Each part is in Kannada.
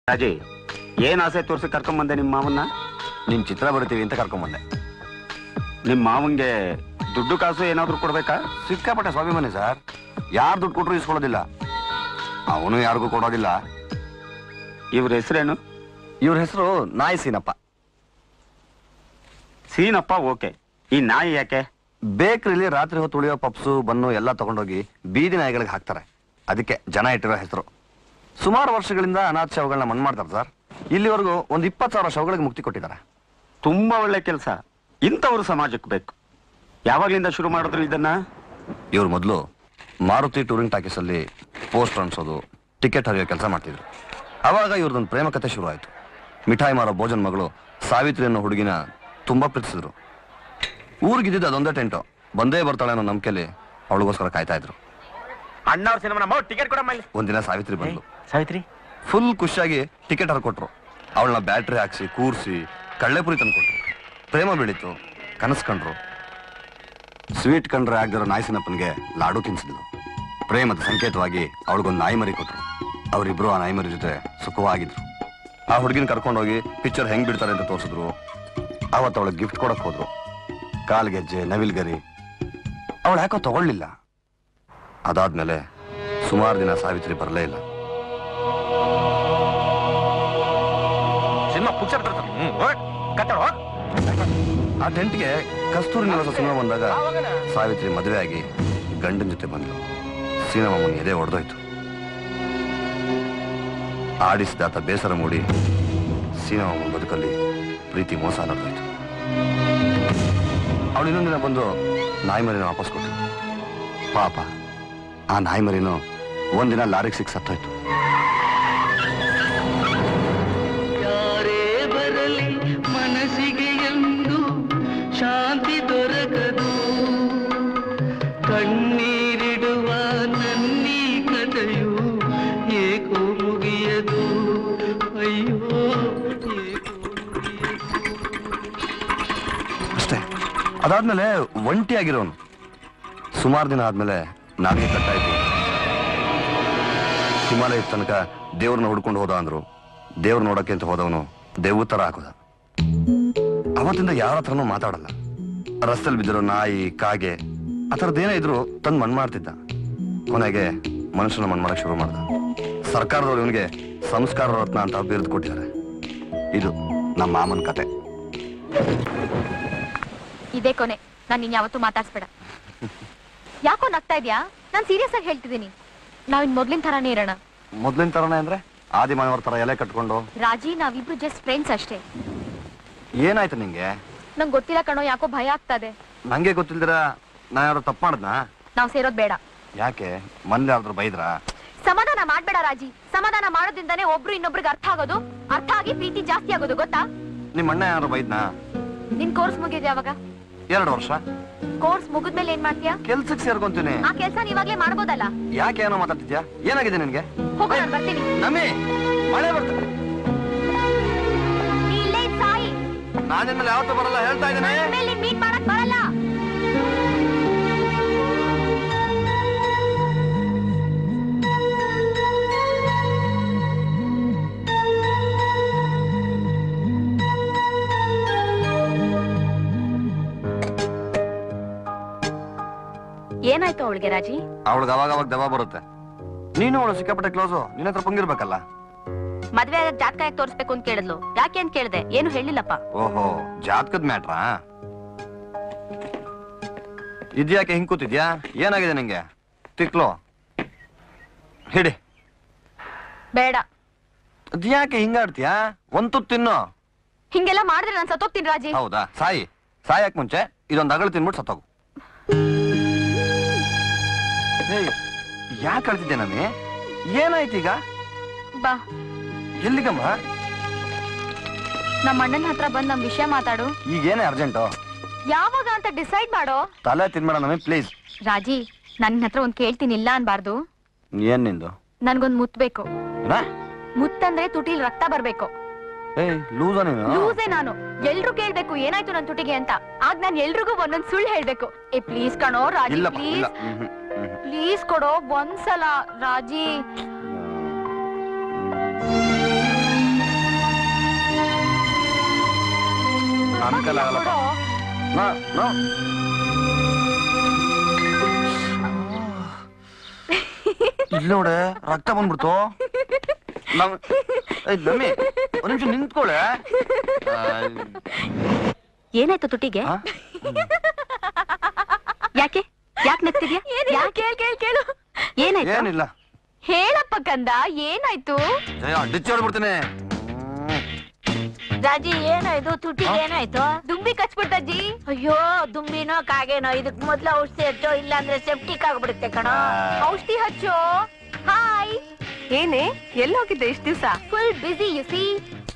ರಾಜಿ ಏನ್ ಆಸೆ ತೋರಿಸಿ ಕರ್ಕೊಂಬಂದೆ ನಿಮ್ಮ ಮಾವನ್ನ ನಿಮ್ ಚಿತ್ರ ಬರ್ತೀವಿ ಅಂತ ಕರ್ಕೊಂಬಂದೆ ನಿಮ್ಮ ಮಾವಂಗೆ ದುಡ್ಡು ಕಾಸು ಏನಾದ್ರೂ ಕೊಡ್ಬೇಕಾ ಸಿಕ್ಕಾಪಟ್ಟೆ ಸ್ವಾಭಿಮಾನಿ ಸರ್ ಯಾರು ದುಡ್ಡು ಕೊಟ್ಟರು ಇಸ್ಕೊಳ್ಳೋದಿಲ್ಲ ಅವನು ಯಾರಿಗೂ ಕೊಡೋದಿಲ್ಲ ಇವ್ರ ಹೆಸರೇನು ಇವ್ರ ಹೆಸರು ನಾಯಿ ಸೀನಪ್ಪ ಸೀನಪ್ಪ ಓಕೆ ಈ ನಾಯಿ ಯಾಕೆ ಬೇಕ್ರಿಲಿ ರಾತ್ರಿ ಹೊತ್ತು ಉಳಿಯೋ ಪಪ್ಸು ಬನ್ನು ಎಲ್ಲ ತಗೊಂಡೋಗಿ ಬೀದಿ ನಾಯಿಗಳಿಗೆ ಹಾಕ್ತಾರೆ ಅದಕ್ಕೆ ಜನ ಇಟ್ಟಿರೋ ಹೆಸರು ಸುಮಾರು ವರ್ಷಗಳಿಂದ ಅನಾಥ ಶವಗಳನ್ನ ಮಣ್ಣು ಮಾಡ್ತಾರೆ ಸರ್ ಇಲ್ಲಿವರೆಗೂ ಒಂದು ಇಪ್ಪತ್ತು ಸಾವಿರ ಶವಗಳಿಗೆ ಮುಕ್ತಿ ಕೊಟ್ಟಿದ್ದಾರೆ ತುಂಬಾ ಒಳ್ಳೆ ಕೆಲಸ ಇಂಥವ್ರು ಸಮಾಜಕ್ಕೆ ಬೇಕು ಯಾವಾಗ್ಲಿಂದ ಶುರು ಮಾಡಿದ್ರು ಇದನ್ನ ಇವ್ರು ಮೊದಲು ಮಾರುತಿ ಟೂರಿಂಗ್ ಟಾಕೀಸ್ ಅಲ್ಲಿ ಪೋಸ್ಟರ್ ಅನ್ಸೋದು ಟಿಕೆಟ್ ಹರಿಯೋ ಕೆಲಸ ಮಾಡ್ತಿದ್ರು ಅವಾಗ ಇವ್ರದೊಂದು ಪ್ರೇಮ ಕಥೆ ಶುರು ಆಯ್ತು ಮಿಠಾಯಿ ಮಾರೋ ಭೋಜನ್ ಮಗಳು ಸಾವಿತ್ರಿ ಅನ್ನೋ ಹುಡುಗಿನ ತುಂಬಾ ಪ್ರೀತಿಸಿದ್ರು ಊರಿಗಿದ್ದಿದ್ದು ಅದೊಂದೇ ಟೆಂಟು ಬಂದೇ ಬರ್ತಾಳೆ ಅನ್ನೋ ನಂಬಿಕೆಯಲ್ಲಿ ಅವಳಿಗೋಸ್ಕರ ಕಾಯ್ತಾ ಇದ್ರು ಅಣ್ಣವ್ರ ಸಿನಿಮಾ ಟಿಕೆಟ್ ಕೊಡಮ್ಮ ಇಲ್ಲಿ ಒಂದಿನ ಸಾವಿತ್ರಿ ಬಂದ್ಲು ಸಾವಿತ್ರಿ ಫುಲ್ ಖುಷಿಯಾಗಿ ಟಿಕೆಟ್ ಹರ್ಕೊಟ್ರು ಅವಳನ್ನ ಬ್ಯಾಟ್ರಿ ಹಾಕ್ಸಿ ಕೂರ್ಸಿ ಕಳ್ಳೆಪುರಿ ತಂದ್ಕೊಟ್ರು ಪ್ರೇಮ ಬೆಳೀತು ಕನಸು ಕಂಡ್ರು ಸ್ವೀಟ್ ಕಂಡ್ರೆ ಆಗದಿರೋ ನಾಯ್ಸಿನಪ್ಪನಿಗೆ ಲಾಡು ತಿನ್ಸಿದ್ಲು ಪ್ರೇಮದ ಸಂಕೇತವಾಗಿ ಅವಳಿಗೊಂದು ನಾಯಿ ಮರಿ ಕೊಟ್ರು ಅವರಿಬ್ರು ಆ ನಾಯಿ ಮರಿ ಜೊತೆ ಸುಖವಾಗಿದ್ರು ಆ ಹುಡುಗಿನ ಕರ್ಕೊಂಡೋಗಿ ಪಿಕ್ಚರ್ ಹೆಂಗ್ ಬಿಡ್ತಾರೆ ಅಂತ ತೋರಿಸಿದ್ರು ಅವತ್ತು ಅವಳಿಗೆ ಗಿಫ್ಟ್ ಕೊಡಕ್ ಹೋದ್ರು ಕಾಲ್ಗೆಜ್ಜೆ ನವಿಲ್ಗರಿ ಅವಳು ಯಾಕೋ ತಗೊಳ್ಳಿಲ್ಲ ಅದಾದ್ಮೇಲೆ ಸುಮಾರು ದಿನ ಸಾವಿತ್ರಿ ಬರಲೇ ಇಲ್ಲ ಸಿನಿಮಾ ಪಿಕ್ಚರ್ ಕಟ್ಟಡ ಆ ಟೆಂಟ್ಗೆ ಕಸ್ತೂರಿ ನಿವಾಸ ಸಿನಿಮಾ ಬಂದಾಗ ಸಾವಿತ್ರಿ ಮದುವೆ ಆಗಿ ಗಂಡನ ಜೊತೆ ಬಂದ್ಲು ಸೀನಮ್ಮನ ಎದೆ ಒಡೆದೋಯ್ತು ಆಡಿಸಿದಾತ ಬೇಸರ ಮೂಡಿ ಸೀನಮ್ಮನ ಬದುಕಲ್ಲಿ ಪ್ರೀತಿ ಮೋಸ ನಡೆದೋಯ್ತು ಅವಳು ಇನ್ನೊಂದು ದಿನ ಬಂದು ನಾಯಿ ಮರಿನ ವಾಪಸ್ ಕೊಟ್ಟಳು ಪಾಪ ಆ ನಾಯಿ ಮರಿನು ಒಂದಿನ ಲಾರಿಗೆ ಸಿಕ್ಸ್ ಸತ್ತೋಯ್ತು ಯಾರೇ ಬರಲಿ ಮನಸ್ಸಿಗೆ ಎಂದು ಶಾಂತಿ ದೊರಕದು ಕಣ್ಣೀರಿಡುವ ನನ್ನೀ ಕಥೆಯು ಏಕೋ ಮುಗಿಯದು ಅಯ್ಯೋ ಏಕೋ ಮುಗಿಯದು ಅಷ್ಟೇ ಅದಾದ್ಮೇಲೆ ಒಂಟಿಯಾಗಿರೋನು ಸುಮಾರು ದಿನ ಆದ್ಮೇಲೆ ನಾಲ್ಗೆ ಕಟ್ಟಾಯ್ತು ಹಿಮಾಲಯದ ತನಕ ದೇವ್ರನ್ನ ಹುಡ್ಕೊಂಡು ಹೋದ ಅಂದ್ರು ದೇವ್ರ ನೋಡಕ್ಕೆ ಅಂತ ಹೋದವನು ದೇವ್ ತರ ಹಾಕೋದ ಅವತ್ತಿಂದ ಯಾರ ಹತ್ರನೂ ಮಾತಾಡಲ್ಲ ರಸ್ತೆಲ್ ಬಿದ್ದಿರೋ ನಾಯಿ ಕಾಗೆ ಆ ಥರದ್ದೇನೇ ಇದ್ರು ತಂದು ಮಣ್ ಮಾಡ್ತಿದ್ದ ಕೊನೆಗೆ ಮನುಷ್ಯನ ಮಣ್ ಮಾಡಕ್ ಶುರು ಮಾಡ್ದ ಸರ್ಕಾರದವ್ರು ಇವನಿಗೆ ಸಂಸ್ಕಾರ ರತ್ನ ಅಂತ ಬಿರುದು ಕೊಟ್ಟಿದ್ದಾರೆ ಇದು ನಮ್ಮ ಮಾಮನ ಕತೆ ಇದೇ ಕೊನೆ ನಾನು ನಿನ್ ಯಾವತ್ತೂ ಮಾತಾಡ್ಸ್ಬೇಡ ಯಾಕೋ ನಗ್ತಾ ಇದ್ಯಾ ನಾನ್ ಸೀರಿಯಸ್ ಆಗಿ ಹೇಳ್ತಿದ್ದೀನಿ ನಾವಿನ್ ಮೊದ್ಲಿನ ತರಾನೇ ಇರೋಣ ಮೊದ್ಲಿನ ತರನೇ ಅಂದ್ರೆ ಆದಿಮಾನವರ ತರ ಎಲೆ ಕಟ್ಕೊಂಡು ರಾಜಿ ನಾವಿಬ್ರು ಜಸ್ಟ್ ಫ್ರೆಂಡ್ಸ್ ಅಷ್ಟೇ ಏನಾಯ್ತು ನಿಂಗೆ ನಂಗೆ ಗೊತ್ತಿಲ್ಲ ಕಣೋ ಯಾಕೋ ಭಯ ಆಗ್ತದೆ ನಂಗೆ ಗೊತ್ತಿಲ್ದಿರ ನಾ ಯಾರು ತಪ್ಪು ಮಾಡ್ದ್ನಾ ನಾವ್ ಸೇರೋದ್ ಬೇಡ ಯಾಕೆ ಮನೇಲಿ ಯಾರಾದ್ರೂ ಬೈದ್ರಾ ಸಮಾಧಾನ ಮಾಡ್ಬೇಡ ರಾಜಿ ಸಮಾಧಾನ ಮಾಡೋದ್ರಿಂದಾನೇ ಒಬ್ರು ಇನ್ನೊಬ್ರಿಗೆ ಅರ್ಥ ಆಗೋದು ಅರ್ಥ ಆಗಿ ಪ್ರೀತಿ ಜಾಸ್ತಿ ಆಗೋದು ಗೊತ್ತಾ ನಿಮ್ಮ ಅಣ್ಣ ಯಾರು ಬೈದ್ನಾ ನಿನ್ ಕೋರ್ಸ್ ಮುಗಿದ್ ಯಾವಾಗ ಎರಡು ವರ್ಷ ಕೋರ್ಸ್ ಮುಗಿದ್ಮೇಲೆ ಏನ್ ಮಾಡ್ತೀಯಾ ಕೆಲ್ಸಕ್ಕೆ ಸೇರ್ಕೊಂತೀನಿ ಆ ಕೆಲ್ಸ ನೀವಾಗ್ಲೇ ಮಾಡ್ಬೋದಲ್ಲ ಯಾಕೆ ಏನೋ ಮಾತಾಡ್ತಿದ್ಯಾ ಏನಾಗಿದೆ ನಿನ್ಗೆ ಹೋಗೋ ನಾನ್ ಬರ್ತೀನಿ ನಮ್ಮಿ ಮಳೆ ಬರ್ತದೆ ನೀ ಇಲ್ಲೇ ಇದ್ ಸಾಯಿ ನಾನು ನಿಮ್ಮಲ್ಲಿ ಯಾವತ್ತೂ ಬರಲ್ಲ ಹೇಳ್ತಾ ಇದ್ದೇನೆ ಮೇಲೆ ಮೀಟ್ ಮಾಡಕ್ ಬರಲ್ಲ ಏನಾಯ್ತು ಅವಳಿಗೆ ರಾಜಿ ಅವಳಿಗೆ ಅವಾಗ ಅವಾಗ ದವ ಬರುತ್ತೆ ನೀನು ಅವಳು ಸಿಕ್ಕಾಪಟ್ಟೆ ಕ್ಲೋಸು ನಿನ್ನ ಹತ್ರ ಪಂಗಿರ್ಬೇಕಲ್ಲ ಮದ್ವೆ ಆಗ ಜಾತಕ ಯಾಕೆ ತೋರಿಸ್ಬೇಕು ಅಂತ ಕೇಳಿದ್ಲು ಯಾಕೆ ಅಂತ ಕೇಳಿದೆ ಏನು ಹೇಳಿಲ್ಲಪ್ಪ ಓಹೋ ಜಾತಕದ ಮ್ಯಾಟ್ರಾ ಇದ್ಯಾಕೆ ಹಿಂಗ್ ಕೂತಿದ್ಯಾ ಏನಾಗಿದೆ ನಿಂಗೆ ತಿಕ್ಲೋ ಹಿಡಿ ಬೇಡ ಅದ್ಯಾಕೆ ಹಿಂಗಾಡ್ತೀಯಾ ಒಂದ್ ತುತ್ತು ತಿನ್ನು ಹಿಂಗೆಲ್ಲ ಮಾಡಿದ್ರೆ ನಾನು ಸತ್ತೋಗ್ತೀನಿ ರಾಜಿ ಹೌದಾ ಸಾಯಿ ಸಾಯಕ್ ಮುಂಚೆ ಇದೊಂದು ಅಗಳು ತಿನ್ಬಿಟ್ಟು ಸತ್ತೋಗು ಯಾಕೆ ಕಳ್ತಿದ್ದೆ ನಮ್ಮಿ ಏನಾಯ್ತು ಈಗ ಬಾ ಎಲ್ಲಿಗಮ್ಮ ನಮ್ಮ ಅಣ್ಣನ ಹತ್ರ ಬಂದ್ ನಮ್ ವಿಷಯ ಮಾತಾಡು ಈಗ ಏನೇ ಅರ್ಜೆಂಟು ಯಾವಾಗ ಅಂತ ಡಿಸೈಡ್ ಮಾಡೋ ತಲೆ ತಿನ್ಬೇಡ ನಮ್ಮಿ ಪ್ಲೀಸ್ ರಾಜಿ ನನ್ನ ಹತ್ರ ಒಂದ್ ಕೇಳ್ತೀನಿ ಇಲ್ಲ ಅನ್ಬಾರ್ದು ಏನ್ ನಿಂದು ನನ್ಗೊಂದ್ ಮುತ್ ಬೇಕು ಏನಾ ಮುತ್ತಂದ್ರೆ ತುಟಿಲ್ ರಕ್ತ ಬರ್ಬೇಕು ಏಯ್ ಲೂಸ ನೀನು ಲೂಸೇ ನಾನು ಎಲ್ರು ಕೇಳ್ಬೇಕು ಏನಾಯ್ತು ನನ್ ತುಟಿಗೆ ಅಂತ ಆಗ ನಾನ್ ಎಲ್ರಿಗೂ ಒಂದೊಂದ್ ಸುಳ್ಳು ಹೇಳ್ಬೇಕು ಏ ಪ್ಲೀಸ್ ಕಣೋ ರಾಜಿ ಇಲ್ಲಪ್ಪ ಇಲ್ಲ please hmm, hmm, hmm. Please ಕೊಡೋ ಒಂದ್ಸಲ ರಾಜಿ ಕೈಲಾಗಲ್ಲಪ್ಪ ನಾ ನಾ ಇಲ್ಲಿ ನೋಡೆ ರಕ್ತ ಬಂದ್ಬಿಡ್ತು ನಮ್ ಏಯ್, ನಮ್ಮಿ ಒಂದ್ ನಿಮಿಷ ನಿಂತ್ಕೊಳೆ ಏನಾಯ್ತು ತುಟಿಗೆ ಆ? ಯಾಕೆ ಯಾಕೆ ನಗ್ತಿದ್ಯಾ ಕೇಳ್ ಕೇಳ್ ಕೇಳು ಏನಾಯ್ತು ಏನಿಲ್ಲ ಹೇಳಪ್ಪ ಕಂದ ಏನಾಯ್ತು ಜಯ ಡಿಚ್ಚಿ ಹೊಡ್ಬಿಡ್ತೀನಿ ರಾಜಿ ಏನಾಯ್ತು ತುಟಿಗೆ ಏನಾಯ್ತು ದುಂಬಿ ಕಚ್ಬಿಟ್ಟಜ್ಜಿ ಅಯ್ಯೋ ದುಂಬಿನೋ ಕಾಗೇನೋ ಇದಕ್ ಮೊದ್ಲು ಔಷಧಿ ಹಚ್ಚೋ ಇಲ್ಲಾಂದ್ರೆ ಸೆಪ್ಟಿಕ್ ಆಗ್ಬಿಡುತ್ತೆ ಕಣೋ ಔಷಧಿ ಹಚ್ಚೋ ಹಾಯ್ ಏನೇ ಎಲ್ಲಿ ಹೋಗಿದ್ದೆ ಇಷ್ಟ ದಿವ್ಸ ಫುಲ್ ಬಿಸಿ ಯು ಸಿ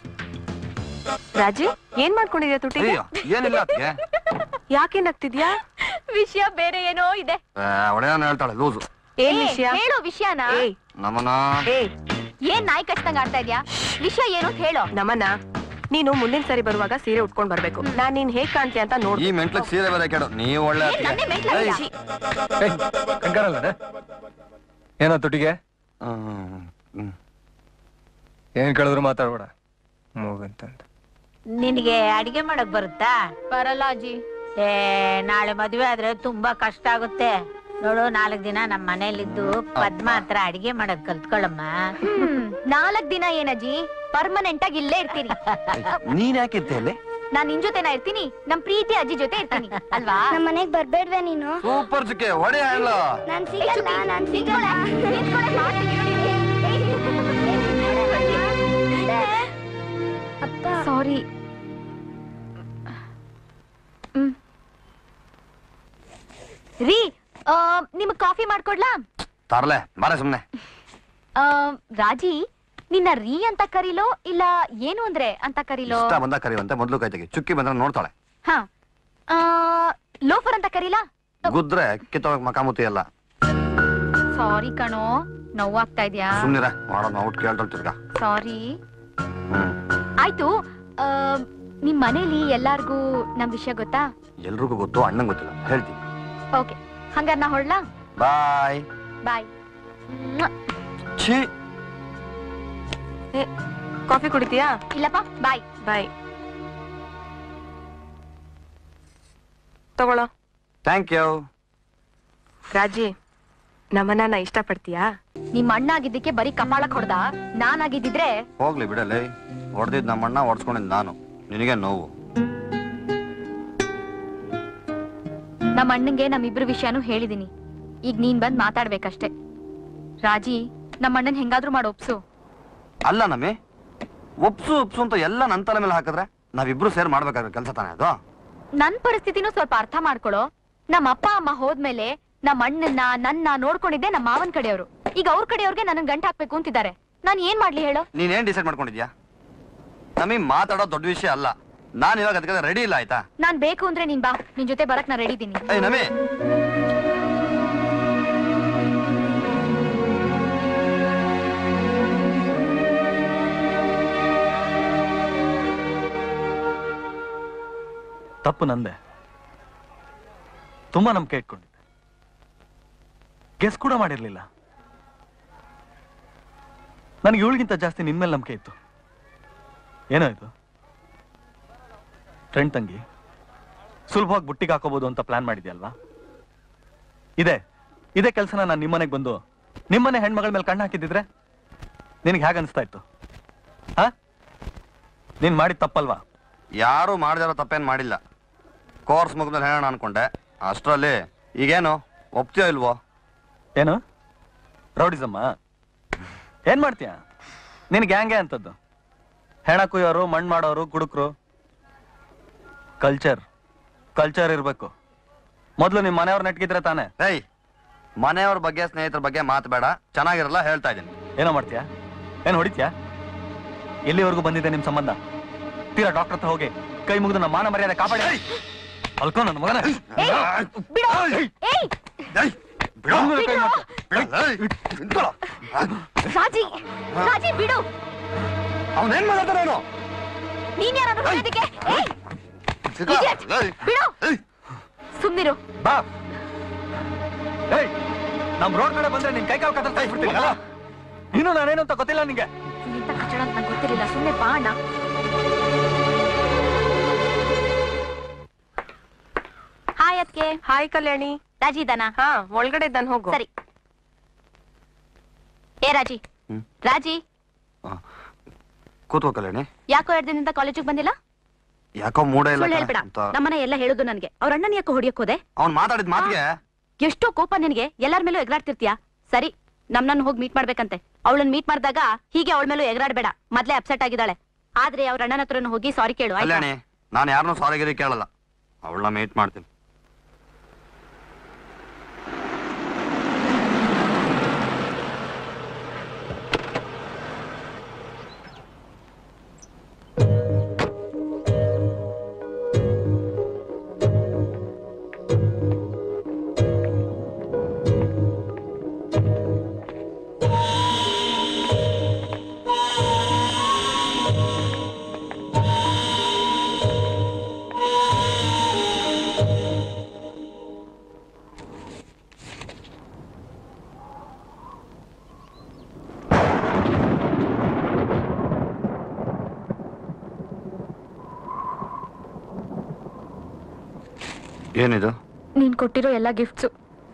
ರಾಜಿ ಏನ್ ಮಾಡ್ಕೊಂಡಿದ್ಯಾ ತುಟಿಗೆ ಅಯ್ಯೋ ಏನಿಲ್ಲ ಅದಕ್ಕೆ ಯಾಕೆ ನಗ್ತಿದ್ಯಾ ವಿಷಯ ಬೇರೆ ಏನೋ ಇದೆ ಒಡೆಯನ್ ಹೇಳ್ತಾಳೆ ಲೂಸು ಏನ್ ಏ, ವಿಷಯ ಹೇಳೋ ವಿಷಯನ ಏಯ್ ನಮ್ಮನ ಏಯ್ ಏನ್ ನಾಯಿ ಕಚ್ದಂಗ ಆಡ್ತಾ ಇದ್ಯಾ ವಿಷಯ ಏನು ಅಂತ ಹೇಳೋ ನಮನ ನೀನು ಮುಂದಿನ ಸರಿ ಬರುವಾಗ ಸೀರೆ ಉಟ್ಕೊಂಡ್ ಬರ್ಬೇಕು ನಾನ್ ನೀನ್ ಹೇಗ್ ಕಾಣ್ತೀಯ ಅಂತ ನೋಡ್ ಈ ಮೆಂಟ್ಲಕ್ ಸೀರೆ ಬೇರೆ ಕೇಳು ನೀವು ಒಳ್ಳೆ ಏನ್ ನನ್ನೇ ಮೆಂಟ್ಲ ಏಯ್. ಕಂಗಾರಲ್ಲ ಏನೋ ತುಟಿಗೆ ಹ್ಮ್, ಹ್ಮ್. ಏನ್ ಕೇಳಿದ್ರು ಮಾತಾಡ್ಬೇಡ ಮೂಗಂತಂತ ನಿನಗೆ ಅಡಿಗೆ ಮಾಡಕ್ ಬರುತ್ತಾ ಬರಲ್ಲ ಅಜ್ಜಿ ಏ ನಾಳೆ ಮದ್ವೆ ಆದ್ರೆ ತುಂಬಾ ಕಷ್ಟ ಆಗುತ್ತೆ ನೋಡು ನಾಲ್ಕ್ ದಿನ ನಮ್ ಮನೇಲಿದ್ದು ಪದ್ಮ ಹತ್ರ ಅಡಿಗೆ ಮಾಡಕ್ ಕಲ್ತ್ಕೊಳಮ್ಮ ಹ್ಮ್ ನಾಲ್ಕ್ ದಿನ ಏನಜ್ಜಿ ಪರ್ಮನೆಂಟ್ ಆಗಿ ಇಲ್ಲೇ ಇರ್ತೀನಿ ನೀನ್ ಯಾಕೆ ಇರ್ತೀಯ ಅಲ್ಲಿ ನಾನ್ ನಿನ್ ಜೊತೆನ ಇರ್ತೀನಿ ನಮ್ ಪ್ರೀತಿ ಅಜ್ಜಿ ಜೊತೆ ಇರ್ತೀನಿ ಅಲ್ವಾ ನಮ್ಮ ಮನೆಗ್ ಬರ್ಬೇಡ್ವೆ ನೀನು ಸೂಪರ್ ಚಿಕ್ಕೆ ಹೊಡೆ ಹೇಳ ನಾನ್ ಸಿಗಲ್ಲ ನಾನ್ ಸಿಗಲ್ಲ ಅಪ್ಪ ಸಾರಿ ರೀ ಆ, ನಿಮಗ್ ಕಾಫಿ ಮಾಡ್ಕೊಡ್ಲಾ ತರ್ಲೆ ಬಾರೆ ಸುಮ್ನೆ ಆ, ರಾಜಿ ನಿನ್ನ ರೀ ಅಂತ ಕರೀಲೋ ಇಲ್ಲ ಏನು ಅಂದ್ರೆ ಅಂತ ಕರೀಲೋ ಇಷ್ಟ ಬಂದ ಕರಿವಂತೆ ಮೊದ್ಲು ಕೈ ತೆಗಿ ಚುಕ್ಕಿ ಬಂದ್ರೆ ನೋಡ್ತಾಳೆ ಹಾ ಆ, ಲೋಫರ್ ಅಂತ ಕರೀಲಾ ಗುದ್ರೆ ಕಿತ್ತೋಗಕ್ ಮಕಾಮುತಿ ಎಲ್ಲ ಸಾರಿ ಕಣೋ ನೋವಾಗ್ತಾ ಇದ್ಯಾ ಸುಮ್ನಿರ ಮಾಡೋಣ ಔಟ್ ಕೇಳ್ತಾಳೆ ತಿರ್ಗಾ ಸಾರಿ ಹ್ಮ್ ಆಯ್ತು ಆ, ನಿಮ್ ಮನೇಲಿ ಎಲ್ಲಾರ್ಗೂ ನಮ್ ವಿಷಯ ಗೊತ್ತಾ ಎಲ್ರಿಗೂ ಗೊತ್ತು ಅಣ್ಣಂಗ್ ಗೊತ್ತಿಲ್ಲ ಹೇಳ್ತೀನಿ ಓಕೆ ಹಂಗಾರ ನಾ ಹೊಡ್ಲಾ ಬಾಯ್ ಬಾಯ್ ಛೀ ಕಾಫಿ ಕುಡಿತೀಯಾ ಇಲ್ಲಪ್ಪ ಬಾಯ್ ಬಾಯ್ ತಗೊಳ್ಳೋ ಥ್ಯಾಂಕ್ ಯು ರಾಜಿ ನಮ್ಮನ್ನ ಇಷ್ಟಪಡ್ತೀಯಾ ನಿಮ್ ಅಣ್ಣ ಆಗಿದ್ದಕ್ಕೆ ಬರೀ ಕಪಾಳಕ್ ಹೊಡ್ದ ನಾನಾಗಿದ್ದಿದ್ರೆ ಹೋಗ್ಲಿ ಬಿಡಲೇ ಹೊಡೆದಿದ್ ನಮ್ಮಣ್ಣ ಹೊಡ್ಸ್ಕೊಂಡಿದ್ ನಾನು ನಿನಗೆ ನೋವು ನಮ್ಮ ಅಣ್ಣಂಗೆ ನಮ್ಮಿಬ್ರು ವಿಷಯನೂ ಹೇಳಿದೀನಿ ಈಗ ನೀನ್ ಬಂದ್ ಮಾತಾಡ್ಬೇಕಷ್ಟೇ ರಾಜಿ ನಮ್ಮ ಅಣ್ಣನ್ ಹೆಂಗಾದ್ರೂ ಮಾಡಿ ಒಪ್ಸು ಅಲ್ಲ ನಮ್ಮಿ ಒಪ್ಸು ಒಪ್ಸು ಅಂತ ಎಲ್ಲ ನನ್ನ ತಲೆ ಮೇಲೆ ಹಾಕಿದ್ರೆ ನಾವಿಬ್ರು ಸೇರ್ ಮಾಡ್ಬೇಕಾದ್ರೆ ಕೆಲಸ ತಾನೇ ಅದು ನನ್ ಪರಿಸ್ಥಿತಿನೂ ಸ್ವಲ್ಪ ಅರ್ಥ ಮಾಡ್ಕೊಳೋ ನಮ್ಮ ಅಪ್ಪ ಅಮ್ಮ ಹೋದ್ಮೇಲೆ ನಮ್ಮ ಅಣ್ಣನ್ನ ನನ್ನ ನೋಡ್ಕೊಂಡಿದ್ದೆ ನಮ್ಮ ಮಾವನ್ ಕಡೆಯವರು ಈಗ ಅವ್ರ ಕಡೆಯವ್ರಿಗೆ ನನಗ್ ಗಂಟ ಹಾಕ್ಬೇಕು ಅಂತಿದ್ದಾರೆ ನಾನ್ ಏನ್ ಮಾಡ್ಲಿ ಹೇಳೋ ನೀನೇನ್ ಡಿಸೈಡ್ ಮಾಡ್ಕೊಂಡಿದ್ಯಾ ನಮಗೆ ಮಾತಾಡೋ ದೊಡ್ಡ ವಿಷಯ ಅಲ್ಲ ನಾನು ಇವಾಗ ಅದಕ್ಕೆ ರೆಡಿ ಇಲ್ಲ ಆಯ್ತಾ ನಾನ್ ಬೇಕು ಅಂದ್ರೆ ನೀನ್ ಬಾ ನಿನ್ ಜೊತೆ ಬರಕ್ ನಾ ರೆಡಿ ಇದೀನಿ ಏಯ್ ನಮಿ ತಪ್ಪು ನಂದೆ ತುಂಬಾ ನಂಬಿಕೆ ಇಟ್ಕೊಂಡಿದ್ದೆ ಗೆಸ್ ಕೂಡ ಮಾಡಿರ್ಲಿಲ್ಲ ನನಗೆ ಇವಳಿಗಿಂತ ಜಾಸ್ತಿ ನಿನ್ ಮೇಲೆ ನಂಬಿಕೆ ಇತ್ತು ಏನಾಯ್ತು ಫ್ರೆಂಡ್ ತಂಗಿ ಸುಲಭವಾಗಿ ಬುಟ್ಟಿಗೆ ಹಾಕೋಬಹುದು ಅಂತ ಪ್ಲಾನ್ ಮಾಡಿದ್ಯಲ್ವಾ ಇದೆ ಇದೇ ಕೆಲಸನ ನಾನು ನಿಮ್ಮನೆಗೆ ಬಂದು ನಿಮ್ಮನೆ ಹೆಣ್ಮಗಳ ಮೇಲೆ ಕಣ್ಣು ಹಾಕಿದ್ದಿದ್ರೆ ನಿನಗೆ ಹೇಗೆ ಅನಿಸ್ತಾ ಇತ್ತು ಹಾ ನೀನ್ ಮಾಡಿದ ತಪ್ಪಲ್ವಾ ಯಾರು ಮಾಡ್ದಿರೋ ತಪ್ಪೇನ್ ಮಾಡಿಲ್ಲ ಕೋರ್ಸ್ ಮುಗಿದ್ಮೇಲೆ ಹೇಳೋಣ ಅನ್ಕೊಂಡೆ ಅಷ್ಟರಲ್ಲಿ ಈಗೇನು ಒಪ್ತೀಯೋ ಇಲ್ವೋ ಏನು ರೌಡಿಸಮ್ಮ ಏನ್ ಮಾಡ್ತೀಯ ನಿನ್ ಗ್ಯಾಂಗೆ ಅಂತದ್ದು ಹೆಣ ಕುಯ್ಯೋರು ಮಣ್ಣು ಮಾಡೋರು ಕುಡುಕ್ರು ಕಲ್ಚರ್ ಕಲ್ಚರ್ ಇರ್ಬೇಕು ಮೊದ್ಲು ನಿಮ್ ಮನೆಯವ್ರ ನೆಟ್ಗಿದ್ರೆ ತಾನೆ ಏಯ್ ಮನೆಯವ್ರ ಬಗ್ಗೆ ಸ್ನೇಹಿತರ ಬಗ್ಗೆ ಮಾತು ಬೇಡ ಚೆನ್ನಾಗಿರಲ್ಲ ಹೇಳ್ತಾ ಇದ್ದೀನಿ ಏನೋ ಮಾಡ್ತೀಯಾ ಏನ್ ಹೊಡಿತ್ಯಾ ಎಲ್ಲಿವರೆಗೂ ಬಂದಿದೆ ನಿಮ್ ಸಂಬಂಧ ತೀರಾ ಡಾಕ್ಟರ್ ಹತ್ರ ಹೋಗಿ ಕೈ ಮುಗಿದು ನಮ್ಮ ಮಾನ ಮರ್ಯಾದೆ ಕಾಪಾಡಿ ಅಲ್ಕೋ ನನ್ನ ಮಗನ ಏಯ್, ಬಿಡು. ಏಯ್, ರಾಜಿ ರಾಜಿ ಬಿಡು ಅವನೇನ್ ಮಾಡ್ತಾನೇನು ನೀನ್ ಯಾರಾದ್ರೂ ಹೇಳೋದಕ್ಕೆ ಏಯ್, idiot. ಬಿಡು ಸುಮ್ನಿರು ಬಾ ಏಯ್ ನಮ್ ರೋಡ್ ಕಡೆ ಬಂದ್ರೆ ನಿನ್ ಕೈ ಕಾಲು ಕತ್ತರಿಸ್ತಾ ಇಟ್ಬಿಡ್ತೀನಿ ಅಲ್ಲ ಇನ್ನು ನಾನೇನು ಅಂತ ಗೊತ್ತಿಲ್ಲ ನಿಂಗೆ ಇಂಥ ಕಚ್ಚಡ ಅಂತ ನಂಗೆ ಗೊತ್ತಿರಲಿಲ್ಲ ಸುಮ್ಮನೆ ಬಾ ಅಣ್ಣ ಅದಕ್ಕೆ ಹಾಯ್ ಕಲ್ಯಾಣಿ ರಾಜಿ ಇದ್ದಾನ ಹಾ ಒಳಗಡೆ ಇದ್ದಾನೆ ಹೋಗು ಸರಿ ಏ ರಾಜಿ ಹ್ಮ್. ರಾಜಿ ಕೂತ್ಕೋ ಕಲ್ಯಾಣಿ ಯಾಕೋ ಎರಡ್ ದಿನದಿಂದ ಕಾಲೇಜಿಗೆ ಬಂದಿಲ್ಲ ಯಾಕೋ ಮೂಡ ಇಲ್ಲ ಸುಳ್ಳು ಹೇಳ್ಬೇಡ ಅಂತ ನಮ್ಮನೆ ಎಲ್ಲ ಹೇಳುದು ನನ್ಗೆ ಅವ್ರ ಅಣ್ಣನ ಯಾಕೋ ಹೊಡಿಯಕ್ ಹೋದೆ ಅವ್ನ್ ಮಾತಾಡಿದ ಮಾತಿಗೆ ಎಷ್ಟೋ ಕೋಪ ನಿನಗೆ ಎಲ್ಲಾರ ಮೇಲೂ ಎಗರಾಡ್ತಿರ್ತೀಯ ಸರಿ ನಮ್ನನ್ನ ಹೋಗಿ ಮೀಟ್ ಮಾಡ್ಬೇಕಂತೆ ಅವಳನ್ನ ಮೀಟ್ ಮಾಡಿದಾಗ ಹೀಗೆ ಅವಳ ಮೇಲೂ ಎಗರಾಡ್ಬೇಡ ಮೊದ್ಲೇ ಅಪ್ಸೆಟ್ ಆಗಿದ್ದಾಳೆ ಆದ್ರೆ ಅವ್ರ ಅಣ್ಣನ ಹತ್ರನು ಹೋಗಿ ಸಾರಿ ಕೇಳು ಆಯ್ತಾ ಕಲ್ಯಾಣಿ ನಾನು ಯಾರನ್ನೂ ಸಾರಿಗಿರಿ ಕೇಳಲ್ಲ ಅವಳನ್ನ ಮೀಟ್ ಮಾಡ್ತೀನಿ ಏನಿದು ನೀನ್ ಕೊಟ್ಟಿರೋ ಎಲ್ಲಾ ಗಿಫ್ಟ್ಸು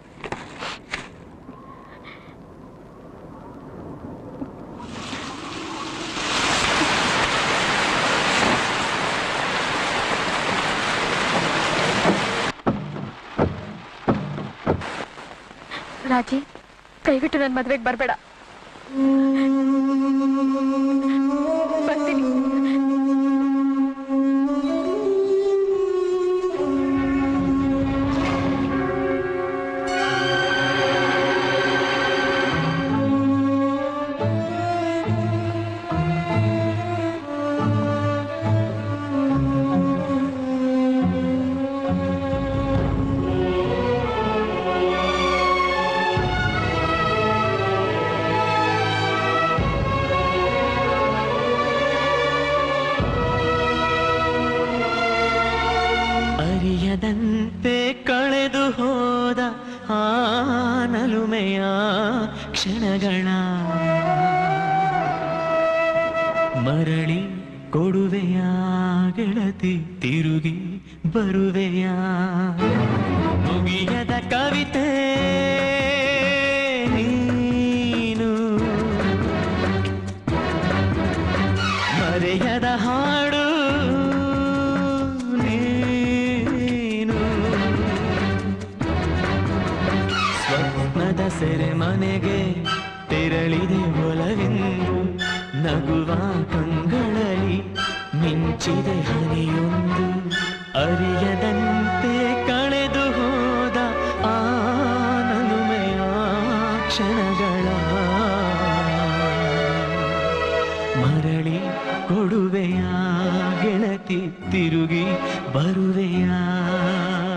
ರಾಜಿ ದಯವಿಟ್ಟು ನನ್ನ ಮದ್ವೆಗೆ ಬರ್ಬೇಡ ಬರ್ತೀನಿ ಅರಿಯದಂತೆ ಕಳೆದು ಹೋದ ಆ ನಲುಮೆಯ ಕ್ಷಣಗಳ ಮರಳಿ ಕೊಡುವೆಯ ಗೆಳತಿ ತಿರುಗಿ ಬರುವೆಯ ಮುಗಿಯದ ಕವಿತೆ ನೀನು ಮರೆಯದ ಹಾಡು ನೀನು ಸ್ವಪ್ನದ ಸೆರೆ ಮನೆಗೆ ತೆರಳಿದೆ ಒಲವೆಂದು ನಗುವ ಕಂಗಳಲ್ಲಿ ಮಿಂಚಿದೆ ಹನಿಯೊಂದು ಅರಿಯದಂತೆ ಕಳೆದು ಹೋದ ಆ ನಲುಮೆಯ ಕ್ಷಣಗಳ ಮರಳಿ ಕೊಡುವೆಯ ಗೆಳತಿ ತಿರುಗಿ ಬರುವೆಯಾ